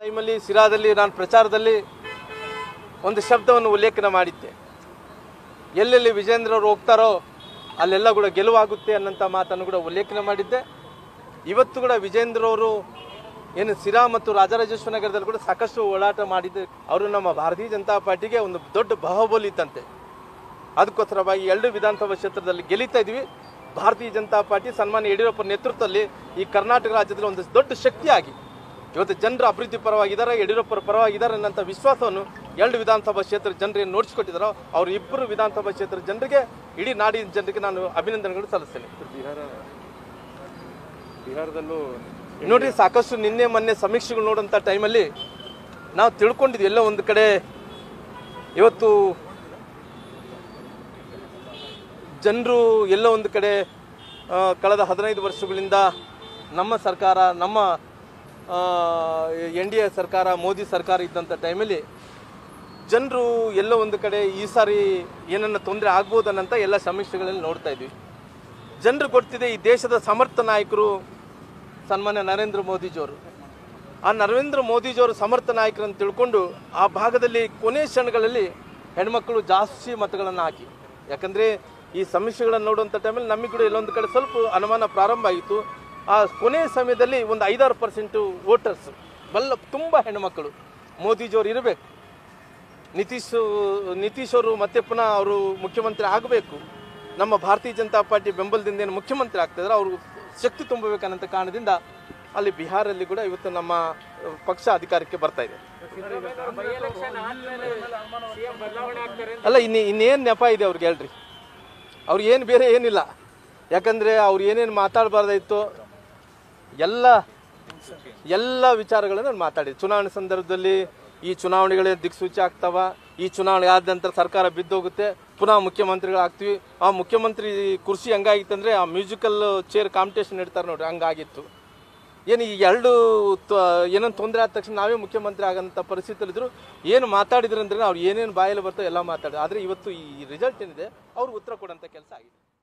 ಟೈಮಲ್ಲಿ ಸಿರಾದಲ್ಲಿ ನಾನು ಪ್ರಚಾರದಲ್ಲಿ ಒಂದು ಶಬ್ದವನ್ನು ಉಲ್ಲೇಖನ ಮಾಡಿದ್ದೆ ಎಲ್ಲೆಲ್ಲಿ ವಿಜೇಂದ್ರ ಅವರು ಹೋಗ್ತಾರೋ ಅಲ್ಲೆಲ್ಲ ಕೂಡ ಗೆಲುವಾಗುತ್ತೆ ಅನ್ನೋಂಥ ಮಾತನ್ನು ಕೂಡ ಉಲ್ಲೇಖನ ಮಾಡಿದ್ದೆ ಇವತ್ತು ಕೂಡ ವಿಜೇಂದ್ರ ಅವರು ಏನು ಸಿರಾ ಮತ್ತು ರಾಜರಾಜೇಶ್ವರ ನಗರದಲ್ಲಿ ಕೂಡ ಸಾಕಷ್ಟು ಓಡಾಟ ಮಾಡಿದ್ದೆ ಅವರು ನಮ್ಮ ಭಾರತೀಯ ಜನತಾ ಪಾರ್ಟಿಗೆ ಒಂದು ದೊಡ್ಡ ಬಾಹುಬಲಿ ಇದ್ದಂತೆ ಅದಕ್ಕೋಸ್ಕರವಾಗಿ ಎರಡು ವಿಧಾನಸಭಾ ಕ್ಷೇತ್ರದಲ್ಲಿ ಗೆಲ್ಲಿತಾ ಇದ್ವಿ ಭಾರತೀಯ ಜನತಾ ಪಾರ್ಟಿ ಸನ್ಮಾನ್ಯ ಯಡಿಯೂರಪ್ಪ ನೇತೃತ್ವದಲ್ಲಿ ಈ ಕರ್ನಾಟಕ ರಾಜ್ಯದಲ್ಲಿ ಒಂದು ದೊಡ್ಡ ಶಕ್ತಿಯಾಗಿ ಇವತ್ತು ಜನರು ಅಭಿವೃದ್ಧಿ ಪರವಾಗಿದ್ದಾರೆ ಯಡಿಯೂರಪ್ಪರ ಪರವಾಗಿದ್ದಾರೆ ಅನ್ನೋಂಥ ವಿಶ್ವಾಸವನ್ನು ಎರಡು ವಿಧಾನಸಭಾ ಕ್ಷೇತ್ರ ಜನರಿಗೆ ನೋಡಿಸಿಕೊಟ್ಟಿದ್ದಾರೋ ಅವರು ಇಬ್ಬರು ವಿಧಾನಸಭಾ ಕ್ಷೇತ್ರ ಜನರಿಗೆ ಇಡೀ ನಾಡಿನ ಜನರಿಗೆ ನಾನು ಅಭಿನಂದನೆಗಳು ಸಲ್ಲಿಸ್ತೇನೆ ಬಿಹಾರ ಬಿಹಾರದಲ್ಲೂ ನೋಡ್ರಿ ಸಾಕಷ್ಟು ನಿನ್ನೆ ಮೊನ್ನೆ ಸಮೀಕ್ಷೆಗಳು ನೋಡೋಂಥ ಟೈಮಲ್ಲಿ ನಾವು ತಿಳ್ಕೊಂಡಿದ್ವಿ ಎಲ್ಲೋ ಒಂದು ಕಡೆ ಇವತ್ತು ಜನರು ಎಲ್ಲೋ ಒಂದು ಕಡೆ ಆ, ಕಳೆದ ಹದಿನೈದು ವರ್ಷಗಳಿಂದ ನಮ್ಮ ಸರ್ಕಾರ ನಮ್ಮ ಎನ್ ಡಿ ಎ ಸರ್ಕಾರ ಮೋದಿ ಸರ್ಕಾರ ಇದ್ದಂಥ ಟೈಮಲ್ಲಿ ಜನರು ಎಲ್ಲೋ ಒಂದು ಕಡೆ ಈ ಸಾರಿ ಏನನ್ನ ತೊಂದರೆ ಆಗ್ಬೋದು ಅನ್ನೋಂಥ ಎಲ್ಲ ಸಮೀಕ್ಷೆಗಳಲ್ಲಿ ನೋಡ್ತಾ ಇದ್ವಿ ಜನರು ಗೊತ್ತಿದೆ ಈ ದೇಶದ ಸಮರ್ಥ ನಾಯಕರು ಸನ್ಮಾನ್ಯ ನರೇಂದ್ರ ಮೋದಿಜಿಯವರು ಆ ನರೇಂದ್ರ ಮೋದಿಜಿಯವರು ಸಮರ್ಥ ನಾಯಕರನ್ನು ತಿಳ್ಕೊಂಡು ಆ ಭಾಗದಲ್ಲಿ ಕೊನೆ ಕ್ಷಣಗಳಲ್ಲಿ ಹೆಣ್ಮಕ್ಳು ಜಾಸ್ತಿ ಮತಗಳನ್ನು ಹಾಕಿ ಯಾಕಂದರೆ ಈ ಸಮೀಕ್ಷೆಗಳನ್ನು ನೋಡುವಂಥ ಟೈಮಲ್ಲಿ ನಮಗೆ ಕೂಡ ಎಲ್ಲೊಂದು ಕಡೆ ಸ್ವಲ್ಪ ಅನುಮಾನ ಪ್ರಾರಂಭ ಆಯಿತು ಆ ಕೊನೆಯ ಸಮಯದಲ್ಲಿ ಒಂದು ಐದಾರು ಪರ್ಸೆಂಟು ವೋಟರ್ಸ್ ಬಲ್ಲ ತುಂಬ ಹೆಣ್ಮಕ್ಳು ಮೋದಿಜಿಯವರು ಇರಬೇಕು ನಿತೀಶ್ ನಿತೀಶ್ ಅವರು ಮತ್ತೆ ಪುನಃ ಅವರು ಮುಖ್ಯಮಂತ್ರಿ ಆಗಬೇಕು ನಮ್ಮ ಭಾರತೀಯ ಜನತಾ ಪಾರ್ಟಿ ಬೆಂಬಲದಿಂದ ಏನು ಮುಖ್ಯಮಂತ್ರಿ ಆಗ್ತಿದ್ರೆ ಅವರು ಶಕ್ತಿ ತುಂಬಬೇಕನ್ನಂಥ ಕಾರಣದಿಂದ ಅಲ್ಲಿ ಬಿಹಾರಲ್ಲಿ ಕೂಡ ಇವತ್ತು ನಮ್ಮ ಅಹ್, ಪಕ್ಷ ಅಧಿಕಾರಕ್ಕೆ ಬರ್ತಾ ಇದೆ ಅಲ್ಲ ಇನ್ನು ಇನ್ನೇನು ನೆಪ ಇದೆ ಅವ್ರಿಗೆ ಹೇಳ್ರಿ ಅವ್ರು ಏನು ಬೇರೆ ಏನಿಲ್ಲ ಯಾಕಂದ್ರೆ ಅವ್ರು ಏನೇನು ಮಾತಾಡಬಾರ್ದಾಯ್ತು ಎಲ್ಲ ಎಲ್ಲ ವಿಚಾರಗಳನ್ನು ನಾನು ಮಾತಾಡಿದೆ ಚುನಾವಣೆ ಸಂದರ್ಭದಲ್ಲಿ ಈ ಚುನಾವಣೆಗಳೇ ದಿಕ್ಸೂಚಿ ಆಗ್ತಾವ ಈ ಚುನಾವಣೆ ಆದ ನಂತರ ಸರ್ಕಾರ ಬಿದ್ದೋಗುತ್ತೆ ಪುನಃ ಮುಖ್ಯಮಂತ್ರಿಗಳಾಗ್ತೀವಿ ಆ ಮುಖ್ಯಮಂತ್ರಿ ಕುರ್ಚಿ ಹೆಂಗಾಗಿತ್ತಂದ್ರೆ ಆ ಮ್ಯೂಸಿಕಲ್ ಚೇರ್ ಕಾಂಪಿಟೇಷನ್ ಇಡ್ತಾರೆ ನೋಡ್ರಿ ಹಂಗಾಗಿತ್ತು ಏನು ಈ ಎರಡು ಏನೋ ತೊಂದರೆ ಆದ ತಕ್ಷಣ ನಾವೇ ಮುಖ್ಯಮಂತ್ರಿ ಆಗಂತ ಪರಿಸ್ಥಿತಿಯಲ್ಲಿದ್ರು ಏನು ಮಾತಾಡಿದ್ರು ಅಂದ್ರೆ ಅವ್ರು ಏನೇನು ಬಾಯಲ್ಲಿ ಬರ್ತೋ ಎಲ್ಲ ಮಾತಾಡಿದ್ರು ಆದರೆ ಇವತ್ತು ಈ ರಿಸಲ್ಟ್ ಏನಿದೆ ಅವ್ರಿಗೆ ಉತ್ತರ ಕೊಡೋಂಥ ಕೆಲಸ ಆಗಿದೆ